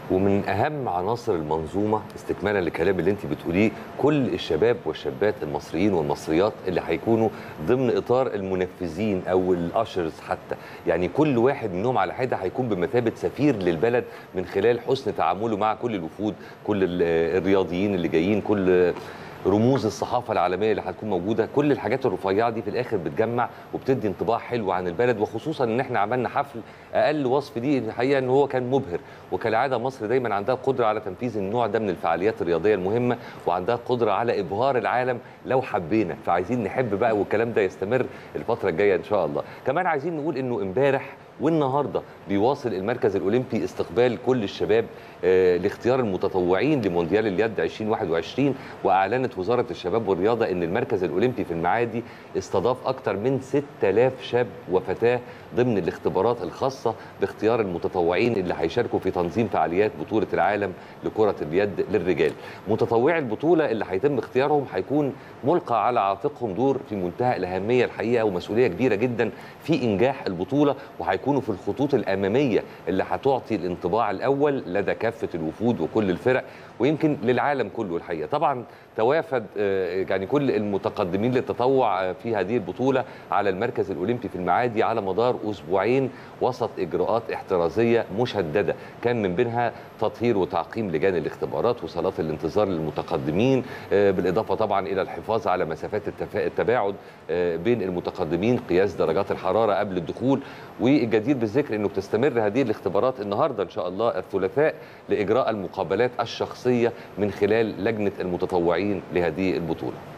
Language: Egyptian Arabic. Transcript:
ومن اهم عناصر المنظومه استكمالا لكلام اللي انت بتقوليه كل الشباب والشابات المصريين والمصريات اللي هيكونوا ضمن اطار المنفذين او الاشرز حتى يعني كل واحد منهم على حده هيكون بمثابه سفير للبلد من خلال حسن تعامله مع كل الوفود كل ال- الرياضيين اللي جايين كل رموز الصحافه العالميه اللي هتكون موجوده كل الحاجات الرفيعه دي في الاخر بتجمع وبتدي انطباع حلو عن البلد وخصوصا ان احنا عملنا حفل اقل وصف دي الحقيقه ان هو كان مبهر وكالعاده مصر دايما عندها قدره على تنفيذ النوع ده من الفعاليات الرياضيه المهمه وعندها قدره على ابهار العالم لو حبينا فعايزين نحب بقى والكلام ده يستمر الفتره الجايه ان شاء الله كمان عايزين نقول انه امبارح والنهارده بيواصل المركز الاولمبي استقبال كل الشباب آه، لاختيار المتطوعين لمونديال اليد 2021 واعلنت وزاره الشباب والرياضه ان المركز الاولمبي في المعادي استضاف اكثر من 6000 شاب وفتاه ضمن الاختبارات الخاصه باختيار المتطوعين اللي هيشاركوا في تنظيم فعاليات بطوله العالم لكره اليد للرجال متطوعي البطوله اللي هيتم اختيارهم هيكون ملقى على عاتقهم دور في منتهى الاهميه الحقيقه ومسؤوليه كبيره جدا في انجاح البطوله وهيكونوا في الخطوط الاماميه اللي هتعطي الانطباع الاول لدى كافه الوفود وكل الفرق ويمكن للعالم كله الحقيقه طبعا توافد آه، يعني كل المتقدمين للتطوع آه، في هذه البطوله على المركز الاولمبي في المعادي على مدار اسبوعين وسط اجراءات احترازيه مشدده كان من بينها تطهير وتعقيم لجان الاختبارات وصالات الانتظار للمتقدمين آه، بالاضافه طبعا الى الحفاظ على مسافات التفا- التباعد آه، بين المتقدمين قياس درجات الحراره قبل الدخول والجدير بالذكر انه بتستمر هذه الاختبارات النهارده ان شاء الله الثلاثاء لاجراء المقابلات الشخصيه من خلال لجنه المتطوعين لهذه البطوله